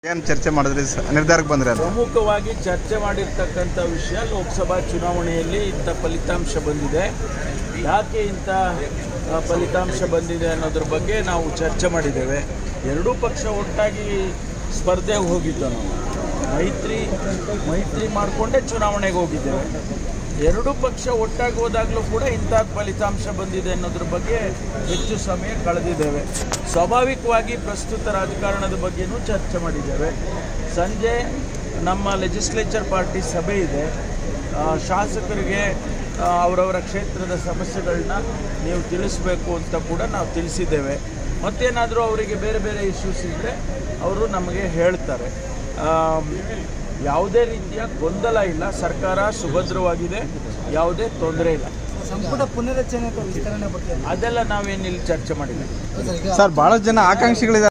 ಏನು ಚರ್ಚೆ ಮಾಡಿದ್ರಿ ಸ- ನಿರ್ಧಾರಕ್ಕೆ ಬಂದ್ರಿ ಅದು ಪ್ರಮುಖವಾಗಿ ಚರ್ಚೆ ಮಾಡಿರ್ತಕ್ಕಂಥ ವಿಷಯ ಲೋಕಸಭಾ ಚುನಾವಣೆಯಲ್ಲಿ ಇಂಥ ಫಲಿತಾಂಶ ಬಂದಿದೆ ಯಾಕೆ ಇಂಥ ಆ, ಫಲಿತಾಂಶ ಬಂದಿದೆ ಅನ್ನೋದ್ರ ಬಗ್ಗೆ ನಾವು ಚರ್ಚೆ ಮಾಡಿದ್ದೇವೆ ಎರಡೂ ಪಕ್ಷ ಒಟ್ಟಾಗಿ ಸ್ಪರ್ಧೆಗೆ ಹೋಗಿದ್ದು ನಾವು ಮೈತ್ರಿ ಮೈತ್ರಿ ಮಾಡಿಕೊಂಡೇ ಚುನಾವಣೆಗೆ ಹೋಗಿದ್ದೇವೆ ಎರಡೂ ಪಕ್ಷ ಒಟ್ಟಾಗಿ ಹೋದಾಗಲೂ ಕೂಡ ಇಂಥ ಫಲಿತಾಂಶ ಬಂದಿದೆ ಅನ್ನೋದ್ರ ಬಗ್ಗೆ ಹೆಚ್ಚು ಸಮಯ ಕಳೆದಿದ್ದೇವೆ ಸ್ವಾಭಾವಿಕವಾಗಿ ಪ್ರಸ್ತುತ ರಾಜಕಾರಣದ ಬಗ್ಗೆನೂ ಚರ್ಚೆ ಮಾಡಿದ್ದೇವೆ ಸಂಜೆ ನಮ್ಮ ಲೆಜಿಸ್ಲೇಚರ್ ಪಾರ್ಟಿ ಸಭೆ ಇದೆ ಆ, ಶಾಸಕರಿಗೆ ಆ, ಅವರವರ ಕ್ಷೇತ್ರದ ಸಮಸ್ಯೆಗಳನ್ನ ನೀವು ತಿಳಿಸಬೇಕು ಅಂತ ಕೂಡ ನಾವು ತಿಳಿಸಿದ್ದೇವೆ ಮತ್ತೇನಾದರೂ ಅವರಿಗೆ ಬೇರೆ ಬೇರೆ ಇಶ್ಯೂಸ್ ಇದ್ದರೆ ಅವರು ನಮಗೆ ಹೇಳ್ತಾರೆ ಆಮ್, ಯಾವುದೇ ರೀತಿಯ ಗೊಂದಲ ಇಲ್ಲ ಸರ್ಕಾರ ಸುಭದ್ರವಾಗಿದೆ ಯಾವುದೇ ತೊಂದರೆ ಇಲ್ಲ ಸಂಪುಟ ಪುನರಚನೆ ಅಥವಾ ವಿಸ್ತರಣೆ ಬಗ್ಗೆ ಅದೆಲ್ಲ ನಾವೇನಿಲ್ಲಿ ಚರ್ಚೆ ಮಾಡಿಲ್ಲ ಸರ್ ಭಾಳಷ್ಟು ಜನ ಆಕಾಂಕ್ಷಿಗಳಿದ್ದಾರೆ